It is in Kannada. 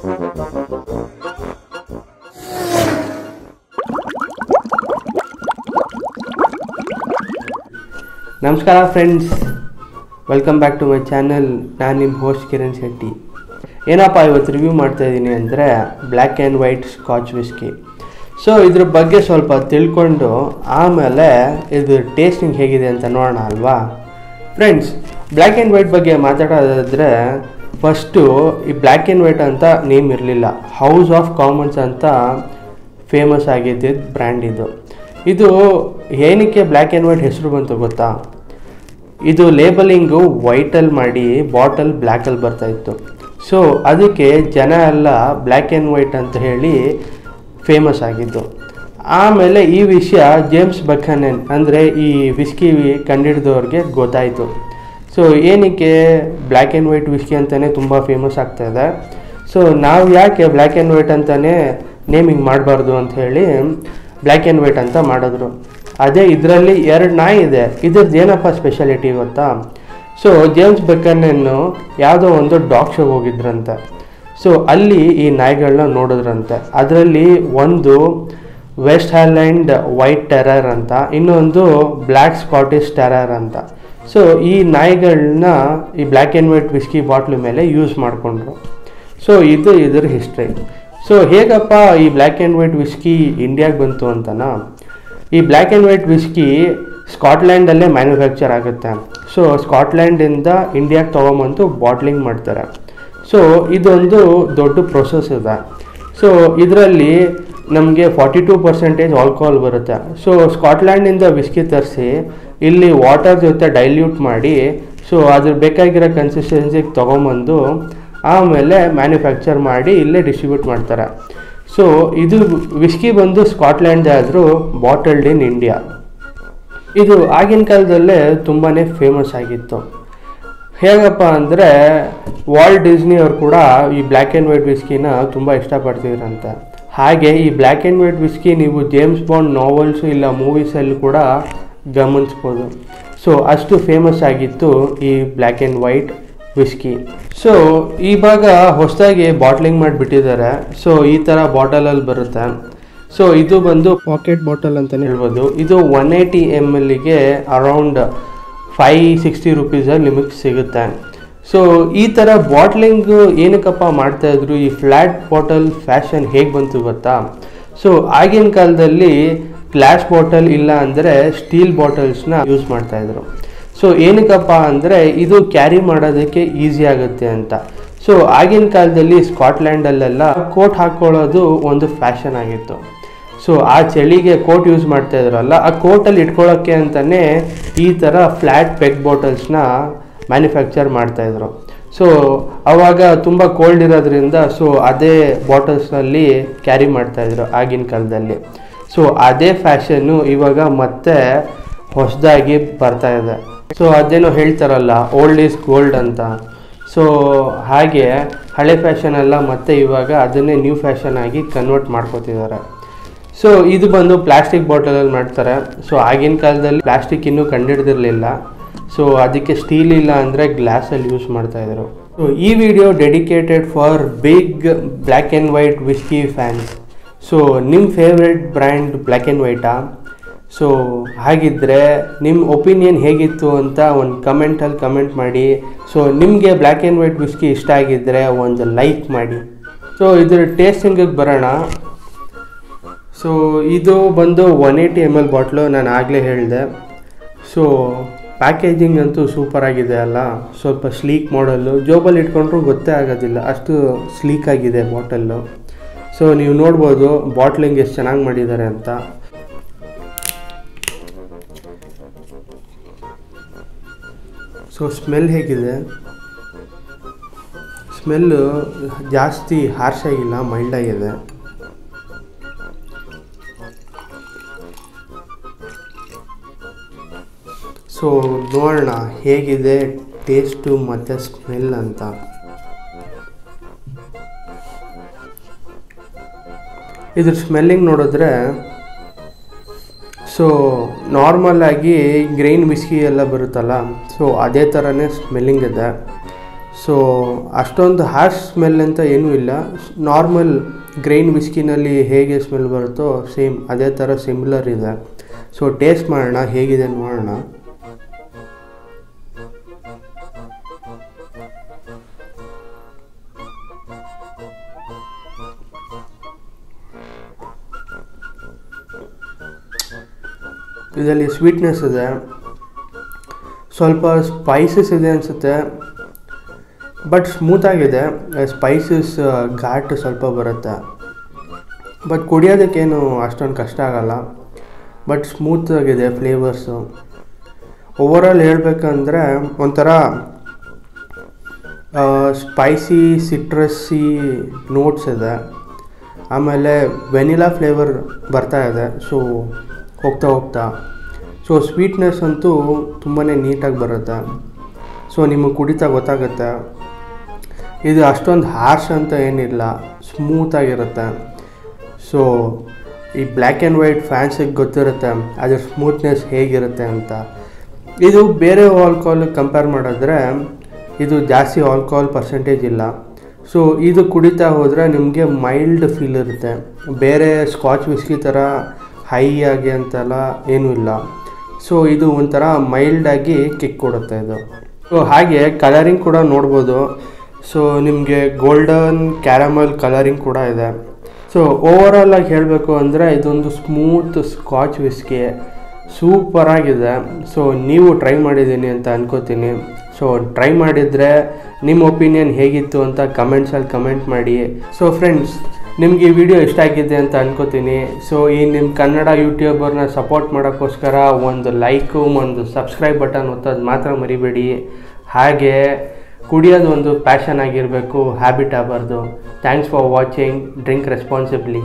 ನಮಸ್ಕಾರ friends welcome back to my channel ನಾನು ನಿಮ್ಮ ಹೋಸ್ಟ್ ಕಿರಣ್ ಶೆಟ್ಟಿ ಏನಪ್ಪ ಇವತ್ತು ರಿವ್ಯೂ ಮಾಡ್ತಾ ಇದ್ದೀನಿ ಅಂದರೆ black and white scotch whisky so ಇದ್ರ ಬಗ್ಗೆ ಸ್ವಲ್ಪ ತಿಳ್ಕೊಂಡು ಆಮೇಲೆ ಇದು ಟೇಸ್ಟಿಂಗ್ ಹೇಗಿದೆ ಅಂತ ನೋಡೋಣ ಅಲ್ವಾ ಫ್ರೆಂಡ್ಸ್ ಬ್ಲ್ಯಾಕ್ ಆ್ಯಂಡ್ ವೈಟ್ ಬಗ್ಗೆ ಮಾತಾಡೋದಾದರೆ ಫಸ್ಟು ಈ ಬ್ಲ್ಯಾಕ್ ಆ್ಯಂಡ್ ವೈಟ್ ಅಂತ ನೇಮ್ ಇರಲಿಲ್ಲ ಹೌಸ್ ಆಫ್ ಕಾಮನ್ಸ್ ಅಂತ ಫೇಮಸ್ ಆಗಿದ್ದಿದ್ದು ಬ್ರ್ಯಾಂಡ್ ಇದು ಇದು ಏನಕ್ಕೆ ಬ್ಲ್ಯಾಕ್ ಆ್ಯಂಡ್ ವೈಟ್ ಹೆಸರು ಬಂತು ಗೊತ್ತಾ ಇದು ಲೇಬಲಿಂಗು ವೈಟಲ್ಲಿ ಮಾಡಿ ಬಾಟಲ್ ಬ್ಲ್ಯಾಕಲ್ಲಿ ಬರ್ತಾ ಇತ್ತು ಸೊ ಅದಕ್ಕೆ ಜನ ಎಲ್ಲ ಬ್ಲ್ಯಾಕ್ ಆ್ಯಂಡ್ ವೈಟ್ ಅಂತ ಹೇಳಿ ಫೇಮಸ್ ಆಗಿದ್ದು ಆಮೇಲೆ ಈ ವಿಷಯ ಜೇಮ್ಸ್ ಬಖನೆನ್ ಅಂದರೆ ಈ ವಿಸ್ಕಿ ಕಂಡಿಡಿದವ್ರಿಗೆ ಗೊತ್ತಾಯಿತು ಸೊ ಏನಕ್ಕೆ ಬ್ಲ್ಯಾಕ್ ಆ್ಯಂಡ್ ವೈಟ್ ವಿಸ್ಕಿ ಅಂತಲೇ ತುಂಬ ಫೇಮಸ್ ಆಗ್ತಾ ಇದೆ ಸೊ ನಾವು ಯಾಕೆ ಬ್ಲ್ಯಾಕ್ ಆ್ಯಂಡ್ ವೈಟ್ ಅಂತಲೇ ನೇಮಿಂಗ್ ಮಾಡಬಾರ್ದು ಅಂತ ಹೇಳಿ ಬ್ಲ್ಯಾಕ್ ಆ್ಯಂಡ್ ವೈಟ್ ಅಂತ ಮಾಡಿದ್ರು ಅದೇ ಇದರಲ್ಲಿ ಎರಡು ನಾಯಿ ಇದೆ ಇದ್ರದ್ದು ಏನಪ್ಪ ಸ್ಪೆಷಾಲಿಟಿ ಗೊತ್ತಾ ಸೊ ಜೇಮ್ಸ್ ಬೆಕನ್ನು ಯಾವುದೋ ಒಂದು ಡಾಗ್ ಶೋಗೆ ಹೋಗಿದ್ರಂತೆ ಸೊ ಅಲ್ಲಿ ಈ ನಾಯಿಗಳನ್ನ ನೋಡಿದ್ರಂತೆ ಅದರಲ್ಲಿ ಒಂದು ವೆಸ್ಟ್ ಹೈಲ್ಯಾಂಡ್ ವೈಟ್ ಟೆರರ್ ಅಂತ ಇನ್ನೊಂದು ಬ್ಲ್ಯಾಕ್ ಸ್ಕಾಟಿಷ್ ಟೆರರ್ ಅಂತ ಸೊ ಈ ನಾಯಿಗಳನ್ನ ಈ black and white whisky bottle ಮೇಲೆ ಯೂಸ್ ಮಾಡಿಕೊಂಡ್ರು ಸೊ ಇದು ಇದ್ರ ಹಿಸ್ಟ್ರಿ ಸೊ ಹೇಗಪ್ಪ ಈ ಬ್ಲ್ಯಾಕ್ ಆ್ಯಂಡ್ ವೈಟ್ ವಿಸ್ಕಿ ಇಂಡಿಯಾಗೆ ಬಂತು ಅಂತನಾ ಈ ಬ್ಲ್ಯಾಕ್ ಆ್ಯಂಡ್ ವೈಟ್ ವಿಸ್ಕಿ ಸ್ಕಾಟ್ಲ್ಯಾಂಡಲ್ಲೇ ಮ್ಯಾನುಫ್ಯಾಕ್ಚರ್ ಆಗುತ್ತೆ ಸೊ ಸ್ಕಾಟ್ಲ್ಯಾಂಡಿಂದ ಇಂಡಿಯಾಗೆ ತೊಗೊಂಬಂದು ಬಾಟ್ಲಿಂಗ್ ಮಾಡ್ತಾರೆ ಸೊ ಇದೊಂದು ದೊಡ್ಡ ಪ್ರೊಸೆಸ್ ಇದೆ ಸೊ ಇದರಲ್ಲಿ ನಮಗೆ ಫಾರ್ಟಿ ಟೂ ಪರ್ಸೆಂಟೇಜ್ ಆಲ್ಕೋಹಾಲ್ ಬರುತ್ತೆ ಸೊ ಸ್ಕಾಟ್ಲ್ಯಾಂಡಿಂದ ವಿಸ್ಕಿ ತರಿಸಿ ಇಲ್ಲಿ ವಾಟರ್ ಜೊತೆ ಡೈಲ್ಯೂಟ್ ಮಾಡಿ ಸೊ ಅದ್ರ ಬೇಕಾಗಿರೋ ಕನ್ಸಿಸ್ಟೆನ್ಸಿಗೆ ತೊಗೊಂಬಂದು ಆಮೇಲೆ ಮ್ಯಾನುಫ್ಯಾಕ್ಚರ್ ಮಾಡಿ ಇಲ್ಲೇ ಡಿಸ್ಟ್ರಿಬ್ಯೂಟ್ ಮಾಡ್ತಾರೆ ಸೊ ಇದು ವಿಸ್ಕಿ ಬಂದು ಸ್ಕಾಟ್ಲ್ಯಾಂಡ್ ಆದರೂ ಬಾಟಲ್ಡ್ ಇನ್ ಇಂಡಿಯಾ ಇದು ಆಗಿನ ಕಾಲದಲ್ಲೇ ತುಂಬಾ ಫೇಮಸ್ ಆಗಿತ್ತು ಹೇಗಪ್ಪ ಅಂದರೆ ವಾಲ್ಟ್ ಡಿಸ್ನಿ ಅವ್ರು ಕೂಡ ಈ ಬ್ಲ್ಯಾಕ್ ಆ್ಯಂಡ್ ವೈಟ್ ವಿಸ್ಕಿನ ತುಂಬ ಇಷ್ಟಪಡ್ತಿದ್ರಂತೆ ಹಾಗೆ ಈ ಬ್ಲ್ಯಾಕ್ ಆ್ಯಂಡ್ ವೈಟ್ ವಿಸ್ಕಿ ನೀವು ಜೇಮ್ಸ್ ಬಾಂಡ್ ನಾವೆಲ್ಸು ಇಲ್ಲ ಮೂವೀಸಲ್ಲಿ ಕೂಡ ಗಮನಿಸ್ಬೋದು ಸೊ ಅಷ್ಟು ಫೇಮಸ್ ಆಗಿತ್ತು ಈ black and white whisky so ಇವಾಗ ಹೊಸದಾಗಿ ಬಾಟ್ಲಿಂಗ್ ಮಾಡಿಬಿಟ್ಟಿದ್ದಾರೆ ಸೊ ಈ ಥರ ಬಾಟಲಲ್ಲಿ ಬರುತ್ತೆ ಸೊ ಇದು ಬಂದು ಪಾಕೆಟ್ ಬಾಟಲ್ ಅಂತಲೇ ಹೇಳ್ಬೋದು ಇದು ಒನ್ ಏಯ್ಟಿ ಎಮ್ ಎಲ್ಲಿಗೆ ಅರೌಂಡ್ ಫೈ ಸಿಕ್ಸ್ಟಿ ರುಪೀಸಲ್ಲಿ ನಿಮಗೆ ಸಿಗುತ್ತೆ ಸೊ ಈ ಥರ ಬಾಟ್ಲಿಂಗ್ ಏನಕ್ಕಪ್ಪ ಮಾಡ್ತಾ ಇದ್ರು ಈ ಫ್ಲ್ಯಾಟ್ ಬಾಟಲ್ ಫ್ಯಾಷನ್ ಹೇಗೆ ಬಂತು ಗೊತ್ತಾ ಸೊ ಆಗಿನ ಕಾಲದಲ್ಲಿ ಗ್ಲಾಸ್ ಬಾಟಲ್ ಇಲ್ಲ ಅಂದರೆ ಸ್ಟೀಲ್ ಬಾಟಲ್ಸ್ನ ಯೂಸ್ ಮಾಡ್ತಾಯಿದ್ರು ಸೊ ಏನಕ್ಕಪ್ಪ ಅಂದರೆ ಇದು ಕ್ಯಾರಿ ಮಾಡೋದಕ್ಕೆ ಈಸಿ ಆಗುತ್ತೆ ಅಂತ ಸೊ ಆಗಿನ ಕಾಲದಲ್ಲಿ ಸ್ಕಾಟ್ಲ್ಯಾಂಡಲ್ಲೆಲ್ಲ ಕೋಟ್ ಹಾಕ್ಕೊಳ್ಳೋದು ಒಂದು ಫ್ಯಾಷನ್ ಆಗಿತ್ತು ಸೊ ಆ ಚಳಿಗೆ ಕೋಟ್ ಯೂಸ್ ಮಾಡ್ತಾ ಇದ್ರಲ್ಲ ಆ ಕೋಟಲ್ಲಿ ಇಟ್ಕೊಳ್ಳೋಕ್ಕೆ ಅಂತಲೇ ಈ ಥರ ಫ್ಲ್ಯಾಟ್ ಪೆಗ್ ಬಾಟಲ್ಸ್ನ ಮ್ಯಾನುಫ್ಯಾಕ್ಚರ್ ಮಾಡ್ತಾಯಿದ್ರು ಸೊ ಅವಾಗ ತುಂಬ ಕೋಲ್ಡ್ ಇರೋದ್ರಿಂದ ಸೊ ಅದೇ ಬಾಟಲ್ಸ್ನಲ್ಲಿ ಕ್ಯಾರಿ ಮಾಡ್ತಾಯಿದ್ರು ಆಗಿನ ಕಾಲದಲ್ಲಿ ಸೊ ಅದೇ ಫ್ಯಾಷನ್ನು ಇವಾಗ ಮತ್ತೆ ಹೊಸದಾಗಿ ಬರ್ತಾ ಇದೆ ಸೊ ಅದೇನೋ ಹೇಳ್ತಾರಲ್ಲ ಓಲ್ಡ್ ಈಸ್ ಗೋಲ್ಡ್ ಅಂತ ಸೊ ಹಾಗೆ ಹಳೆ ಫ್ಯಾಷನ್ ಎಲ್ಲ ಮತ್ತೆ ಇವಾಗ ಅದನ್ನೇ ನ್ಯೂ ಫ್ಯಾಷನ್ ಆಗಿ ಕನ್ವರ್ಟ್ ಮಾಡ್ಕೋತಿದ್ದಾರೆ ಸೊ ಇದು ಬಂದು ಪ್ಲಾಸ್ಟಿಕ್ ಬಾಟಲಲ್ಲಿ ಮಾಡ್ತಾರೆ ಸೊ ಆಗಿನ ಕಾಲದಲ್ಲಿ ಪ್ಲಾಸ್ಟಿಕ್ ಇನ್ನೂ ಕಂಡಿಡ್ದಿರಲಿಲ್ಲ ಸೊ ಅದಕ್ಕೆ ಸ್ಟೀಲ್ ಇಲ್ಲ ಅಂದರೆ ಗ್ಲಾಸಲ್ಲಿ ಯೂಸ್ ಮಾಡ್ತಾಯಿದ್ರು ಸೊ ಈ video dedicated for big black and white whisky fans so ನಿಮ್ಮ ಫೇವ್ರೆಟ್ ಬ್ರ್ಯಾಂಡ್ ಬ್ಲ್ಯಾಕ್ ಆ್ಯಂಡ್ ವೈಟಾ ಸೊ ಹಾಗಿದ್ದರೆ ನಿಮ್ಮ ಒಪಿನಿಯನ್ ಹೇಗಿತ್ತು ಅಂತ ಒಂದು ಕಮೆಂಟಲ್ಲಿ ಕಮೆಂಟ್ ಮಾಡಿ ಸೊ ನಿಮಗೆ ಬ್ಲ್ಯಾಕ್ ಆ್ಯಂಡ್ ವೈಟ್ ವಿಸ್ಕಿ ಇಷ್ಟ ಆಗಿದ್ದರೆ ಒಂದು ಲೈಕ್ ಮಾಡಿ ಸೊ ಇದ್ರ ಟೇಸ್ಟಿಂಗಿಗೆ ಬರೋಣ ಸೊ ಇದು ಬಂದು one eighty M L bottle ನಾನು ಆಗಲೇ ಹೇಳಿದೆ ಸೊ ಪ್ಯಾಕೇಜಿಂಗ್ ಅಂತೂ ಸೂಪರ್ ಆಗಿದೆ ಅಲ್ಲ ಸ್ವಲ್ಪ ಸ್ಲೀಕ್ ಮಾಡಲ್ಲು ಜೋಬಲ್ಲಿ ಇಟ್ಕೊಂಡ್ರೂ ಗೊತ್ತೇ ಆಗೋದಿಲ್ಲ ಅಷ್ಟು ಸ್ಲೀಕ್ ಆಗಿದೆ ಬಾಟಲ್ಲು ಸೊ ನೀವು ನೋಡ್ಬೋದು ಬಾಟ್ಲಿಂಗ್ ಎಷ್ಟು ಚೆನ್ನಾಗಿ ಮಾಡಿದ್ದಾರೆ ಅಂತ ಸೊ ಸ್ಮೆಲ್ ಹೇಗಿದೆ ಸ್ಮೆಲ್ಲು ಜಾಸ್ತಿ ಹಾರ್ಶ್ ಆಗಿಲ್ಲ ಮೈಲ್ಡ್ ಆಗಿದೆ ಸೊ ನೋಡೋಣ ಹೇಗಿದೆ ಟೇಸ್ಟು ಮತ್ತು ಸ್ಮೆಲ್ ಅಂತ ಇದ್ರ ಸ್ಮೆಲ್ಲಿಂಗ್ ನೋಡಿದ್ರೆ ಸೊ ನಾರ್ಮಲ್ ಆಗಿ ಗ್ರೈನ್ ವಿಸ್ಕಿ ಎಲ್ಲ ಬರುತ್ತಲ್ಲ ಸೊ ಅದೇ ಥರನೇ ಸ್ಮೆಲ್ಲಿಂಗ್ ಇದೆ ಸೊ ಅಷ್ಟೊಂದು ಹಾರ್ಶ್ ಸ್ಮೆಲ್ ಅಂತ ಏನೂ ಇಲ್ಲ ನಾರ್ಮಲ್ ಗ್ರೈನ್ ವಿಸ್ಕಿನಲ್ಲಿ ಹೇಗೆ ಸ್ಮೆಲ್ ಬರುತ್ತೋ ಸೇಮ್ ಅದೇ ಥರ ಸಿಮಿಲರ್ ಇದೆ ಸೊ ಟೇಸ್ಟ್ ಮಾಡೋಣ ಹೇಗಿದೆ ನೋಡೋಣ ಇದರಲ್ಲಿ ಸ್ವೀಟ್ನೆಸ್ ಇದೆ ಸ್ವಲ್ಪ ಸ್ಪೈಸಸ್ ಇದೆ ಅನಿಸುತ್ತೆ ಬಟ್ ಸ್ಮೂತಾಗಿದೆ ಸ್ಪೈಸಸ್ ಘಾಟ್ ಸ್ವಲ್ಪ ಬರುತ್ತೆ ಬಟ್ ಕುಡಿಯೋದಕ್ಕೇನು ಅಷ್ಟೊಂದು ಕಷ್ಟ ಆಗಲ್ಲ ಬಟ್ ಸ್ಮೂತ್ ಆಗಿದೆ ಫ್ಲೇವರ್ಸು ಓವರಾಲ್ ಹೇಳಬೇಕಂದ್ರೆ ಒಂಥರ ಸ್ಪೈಸಿ ಸಿಟ್ರಸ್ಸಿ ನೋಟ್ಸ್ ಇದೆ ಆಮೇಲೆ ವೆನಿಲಾ ಫ್ಲೇವರ್ ಬರ್ತಾ ಇದೆ ಸೊ ಹೋಗ್ತಾ ಹೋಗ್ತಾ ಸೊ ಸ್ವೀಟ್ನೆಸ್ ಅಂತೂ ತುಂಬಾ ನೀಟಾಗಿ ಬರುತ್ತೆ ಸೊ ನಿಮಗೆ ಕುಡಿತಾ ಗೊತ್ತಾಗುತ್ತೆ ಇದು ಅಷ್ಟೊಂದು ಹಾರ್ಶ್ ಅಂತ ಏನಿಲ್ಲ ಸ್ಮೂತಾಗಿರುತ್ತೆ ಸೊ ಈ ಬ್ಲ್ಯಾಕ್ ಆ್ಯಂಡ್ ವೈಟ್ ಫ್ಯಾನ್ಸಿಗೆ ಗೊತ್ತಿರುತ್ತೆ ಅದ್ರ ಸ್ಮೂತ್ನೆಸ್ ಹೇಗಿರುತ್ತೆ ಅಂತ ಇದು ಬೇರೆ ಆಲ್ಕೋಹಾಲ್ ಕಂಪೇರ್ ಮಾಡಿದ್ರೆ ಇದು ಜಾಸ್ತಿ ಆಲ್ಕೋಹಾಲ್ ಪರ್ಸೆಂಟೇಜ್ ಇಲ್ಲ ಸೊ ಇದು ಕುಡಿತಾ ಹೋದರೆ ನಿಮಗೆ ಮೈಲ್ಡ್ ಫೀಲ್ ಇರುತ್ತೆ ಬೇರೆ ಸ್ಕಾಚ್ ವಿಸ್ಕಿ ಥರ ಹೈ ಆಗಿ ಅಂತೆಲ್ಲ ಏನೂ ಇಲ್ಲ ಸೊ ಇದು ಒಂಥರ ಮೈಲ್ಡಾಗಿ ಕಿಕ್ ಕೊಡುತ್ತೆ ಇದು ಸೊ ಹಾಗೆ ಕಲರಿಂಗ್ ಕೂಡ ನೋಡ್ಬೋದು ಸೊ ನಿಮಗೆ ಗೋಲ್ಡನ್ ಕ್ಯಾರಮಲ್ ಕಲರಿಂಗ್ ಕೂಡ ಇದೆ ಸೊ ಓವರಾಲ್ ಆಗಿ ಹೇಳಬೇಕು ಅಂದರೆ ಇದೊಂದು ಸ್ಮೂತ್ ಸ್ಕಾಚ್ ವಿಸ್ಕಿ ಸೂಪರಾಗಿದೆ ಸೊ ನೀವು ಟ್ರೈ ಮಾಡಿದ್ದೀನಿ ಅಂತ ಅನ್ಕೋತೀನಿ ಸೊ ಟ್ರೈ ಮಾಡಿದರೆ ನಿಮ್ಮ ಒಪಿನಿಯನ್ ಹೇಗಿತ್ತು ಅಂತ ಕಮೆಂಟ್ಸಲ್ಲಿ ಕಮೆಂಟ್ ಮಾಡಿ ಸೊ ಫ್ರೆಂಡ್ಸ್ ನಿಮ್ಗೆ ಈ ವಿಡಿಯೋ ಇಷ್ಟ ಆಗಿದೆ ಅಂತ ಅನ್ಕೋತೀನಿ ಸೊ ಈ ನಿಮ್ಮ ಕನ್ನಡ ಯೂಟ್ಯೂಬರ್ನ ಸಪೋರ್ಟ್ ಮಾಡೋಕ್ಕೋಸ್ಕರ ಒಂದು ಲೈಕು ಒಂದು ಸಬ್ಸ್ಕ್ರೈಬ್ ಬಟನ್ ಒತ್ತೋದು ಮಾತ್ರ ಮರಿಬೇಡಿ ಹಾಗೆ ಕುಡಿಯೋದು ಒಂದು ಪ್ಯಾಷನ್ ಆಗಿರಬೇಕು ಹ್ಯಾಬಿಟ್ ಆಗಬಾರ್ದು thanks for watching drink responsibly